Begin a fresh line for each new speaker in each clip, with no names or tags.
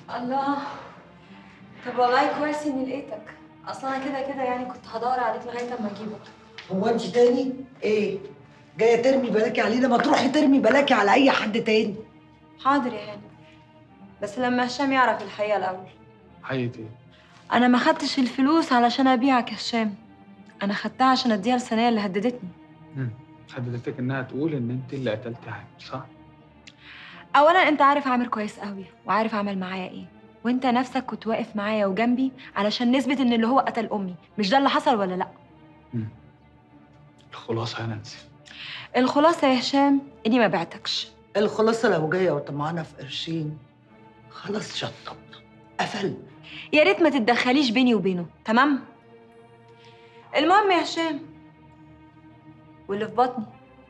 الله طب والله كويس اني لقيتك اصلا انا كده كده يعني كنت هدور عليك لغايه اما اجيبك
هو انت تاني ايه جايه ترمي بلاكي علينا ما تروحي ترمي بلاكي على اي حد تاني
حاضر يا هاني بس لما هشام يعرف الحقيقه الاول
حقيقة ايه؟
انا ما خدتش الفلوس علشان ابيعك يا هشام انا خدتها عشان اديها لسنيه اللي هددتني
مم. حددتك انها تقول ان انت اللي قتلتي عامر صح؟
اولا انت عارف عامر كويس قوي وعارف عمل معايا ايه وانت نفسك كنت واقف معايا وجنبي علشان نثبت ان اللي هو قتل امي مش ده اللي حصل ولا لا
مم. الخلاصة يا نانسي
الخلاصه يا هشام اني ما بعتكش
الخلاصه لو جايه وطمعانه في قرشين خلاص شطبنا قفل
يا ريت ما تتدخليش بيني وبينه تمام المهم يا هشام واللي في بطني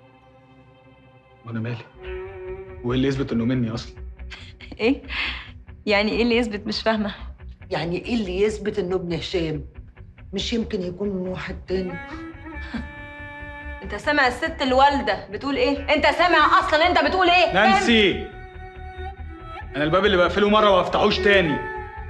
وانا مالي؟ وايه اللي يثبت انه مني اصلا؟
ايه يعني ايه اللي يثبت مش فاهمه
يعني ايه اللي يثبت انه ابن هشام مش يمكن يكون من واحد تاني
انت سامع الست الوالده بتقول ايه انت سامع اصلا انت بتقول ايه فاهم؟
نانسي انا الباب اللي بقفله مره ما بفتحوش تاني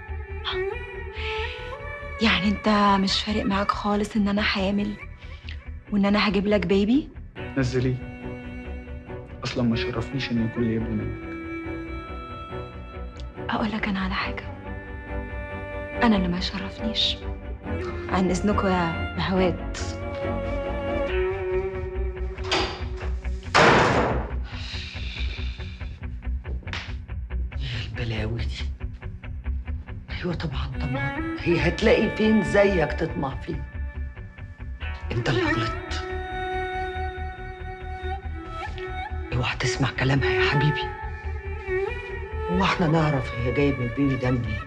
يعني انت مش فارق معاك خالص ان انا حامل وان انا هجيب لك بيبي
نزليه اصلا ما شرفنيش ان يكون لي ابن منك
اقول لك انا على حاجه انا اللي ما يشرفنيش عن اذنكم يا بهوات
ايه البلاوي دي ايوه طبعا طبعا هي هتلاقي فين زيك تطمع فيه انت اللي غلطت اوعى تسمع كلامها يا حبيبي هو احنا نعرف هي جايبه البيبي ده منين